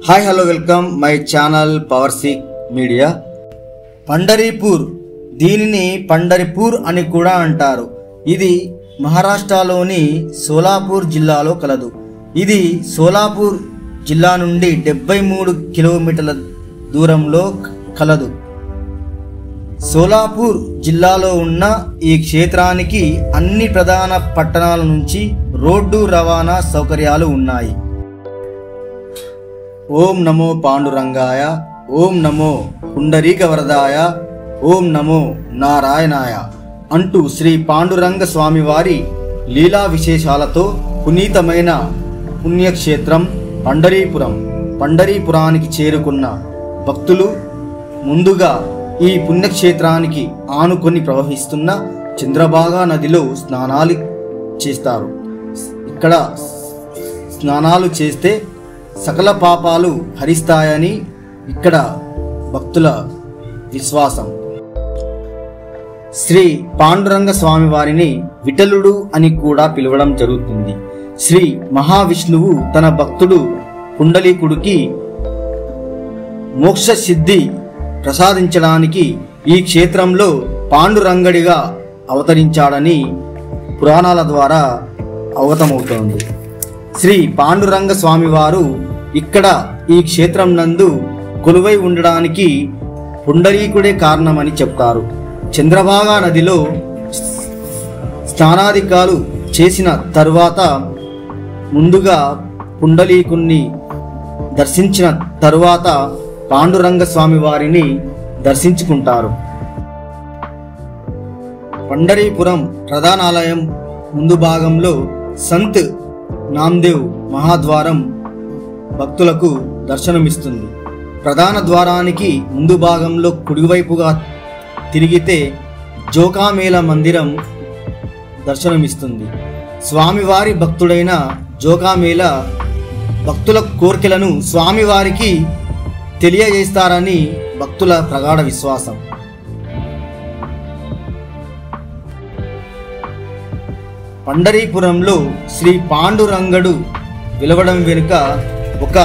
hi hello welcome my channel power seek media Pandharpur దీనిని పండరిపూర్ అని కూడా అంటారు ఇది మహారాష్ట్రలోని సోలాపూర్ జిల్లాలో కలదు ఇది సోలాపూర్ జిల్లా నుండి డెబ్బై మూడు కిలోమీటర్ల దూరంలో కలదు సోలాపూర్ జిల్లాలో ఉన్న ఈ క్షేత్రానికి అన్ని ప్రధాన పట్టణాల నుంచి రోడ్డు రవాణా సౌకర్యాలు ఉన్నాయి ఓం నమో పాండురంగాయ ఓం నమో పుండరీక వరదాయ ఓం నమో నారాయణాయ అంటూ శ్రీ పాండురంగ స్వామివారి లీలా విశేషాలతో పునీతమైన పుణ్యక్షేత్రం పండరీపురం పండరీపురానికి చేరుకున్న భక్తులు ముందుగా ఈ పుణ్యక్షేత్రానికి ఆనుకొని ప్రవహిస్తున్న చంద్రభాగా నదిలో స్నానాలు చేస్తారు ఇక్కడ స్నానాలు చేస్తే సకల పాపాలు హరిస్తాయని ఇక్కడ భక్తుల విశ్వాసం శ్రీ పాండురంగ స్వామి వారిని విఠలుడు అని కూడా పిలవడం జరుగుతుంది శ్రీ మహావిష్ణువు తన భక్తుడు కుండలీకుడికి మోక్ష సిద్ధి ప్రసాదించడానికి ఈ క్షేత్రంలో పాండురంగడిగా అవతరించాడని పురాణాల ద్వారా అవగతమవుతోంది శ్రీ పాండురంగ స్వామివారు ఇక్కడ ఈ క్షేత్రం నందు కొలువై ఉండడానికి పుండరీకుడే కారణమని చెప్తారు చంద్రభాగా నదిలో స్నానాధికాలు చేసిన తరువాత ముందుగా పుండలీకుణ్ణి దర్శించిన తరువాత పాండురంగ స్వామి వారిని దర్శించుకుంటారు పండరీపురం ప్రధానాలయం ముందు భాగంలో సంత్ నామ్దేవ్ మహాద్వారం భక్తులకు దర్శనమిస్తుంది ప్రధాన ద్వారానికి ముందు భాగంలో కుడివైపుగా తిరిగితే జోకామేళ మందిరం దర్శనమిస్తుంది స్వామివారి భక్తుడైన జోకామేళ భక్తుల కోరికలను స్వామివారికి తెలియజేస్తారని భక్తుల ప్రగాఢ విశ్వాసం పండరీపురంలో శ్రీ పాండురంగడు విలవడం వెనుక ఒక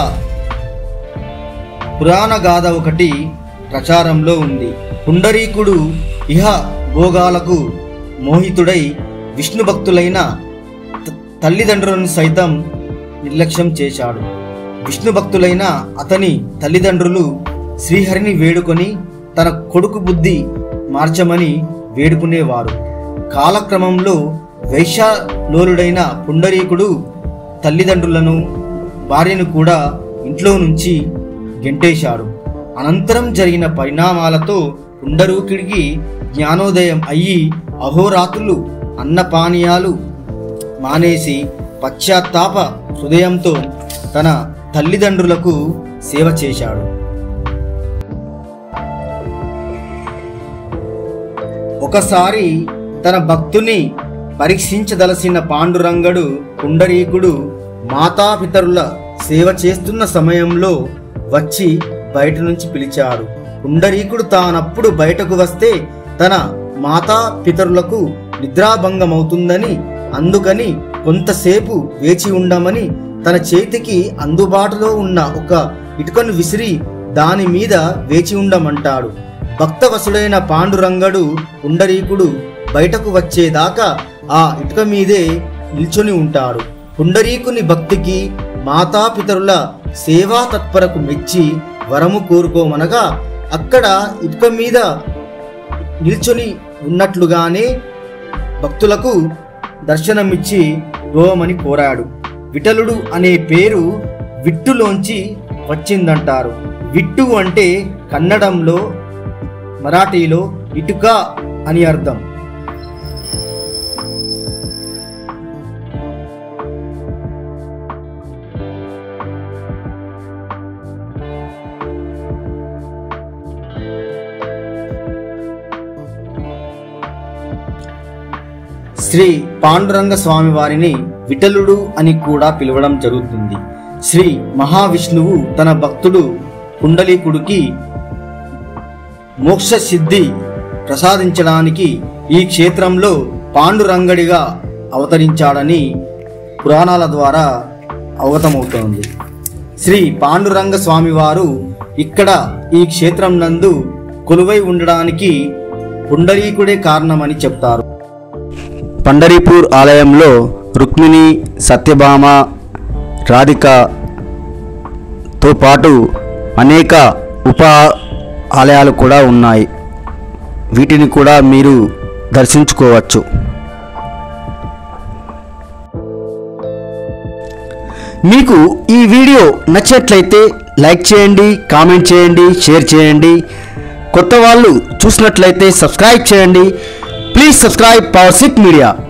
పురాణ గాథ ఒకటి ప్రచారంలో ఉంది పుండరీకుడు ఇహ భోగాలకు మోహితుడై విష్ణు భక్తులైన త- తల్లిదండ్రులను సైతం నిర్లక్ష్యం చేశాడు విష్ణు భక్తులైన అతని తల్లిదండ్రులు శ్రీహరిని వేడుకొని తన కొడుకు బుద్ధి మార్చమని వేడుకునేవారు కాలక్రమంలో వైశ్యలోలుడైన పుండరీకుడు తల్లిదండ్రులను భార్యను కూడా ఇంట్లో నుంచి గెంటేశాడు అనంతరం జరిగిన పరిణామాలతో పుండరీకుడికి జ్ఞానోదయం అయ్యి అహోరాత్రులు అన్నపానీయాలు మానేసి పశ్చాత్తాప హృదయంతో తన తల్లిదండ్రులకు సేవ చేశాడు ఒకసారి తన భక్తుని పరీక్షించదలసిన పాండురంగడు పుండరీకుడు మాతాపితరుల సేవ చేస్తున్న సమయంలో వచ్చి బయట నుంచి పిలిచాడు పుండరీకుడు తానప్పుడు బయటకు వస్తే తన మాతా పితరులకు నిద్రాభంగమవుతుందని అందుకని కొంతసేపు వేచి ఉండమని తన చేతికి అందుబాటులో ఉన్న ఒక ఇటుకను విసిరి దాని మీద వేచి ఉండమంటాడు భక్తవసుడైన పాండురంగడు పుండరీకుడు బయటకు వచ్చేదాకా ఆ ఇటుక మీదే నిల్చొని ఉంటాడు పుండరీకుని భక్తికి మాతాపితరుల సేవా తత్పరకు మెచ్చి వరము కోరుకోమనగా అక్కడ ఇటుక మీద నిల్చొని ఉన్నట్లుగానే భక్తులకు దర్శనమిచ్చి రోమని కోరాడు విఠలుడు అనే పేరు విట్టులోంచి వచ్చిందంటారు విట్టు అంటే కన్నడంలో మరాఠీలో ఇటుక అని అర్థం శ్రీ పాండురంగ స్వామి వారిని విఠలుడు అని కూడా పిలవడం జరుగుతుంది శ్రీ మహావిష్ణువు తన భక్తుడు కుండలీకుడికి మోక్ష సిద్ధి ప్రసాదించడానికి ఈ క్షేత్రంలో పాండురంగడిగా అవతరించాడని పురాణాల ద్వారా అవగతమవుతోంది శ్రీ పాండురంగ స్వామి వారు ఇక్కడ ఈ క్షేత్రం నందు కొలువై ఉండడానికి పుండరీకుడే కారణమని చెప్తారు పండరీపూర్ ఆలయంలో రుక్మిణి సత్యభామ రాధికతో పాటు అనేక ఉప ఆలయాలు కూడా ఉన్నాయి వీటిని కూడా మీరు దర్శించుకోవచ్చు మీకు ఈ వీడియో నచ్చినట్లయితే లైక్ చేయండి కామెంట్ చేయండి షేర్ చేయండి కొత్త వాళ్ళు చూసినట్లయితే సబ్స్క్రైబ్ చేయండి please subscribe power seek media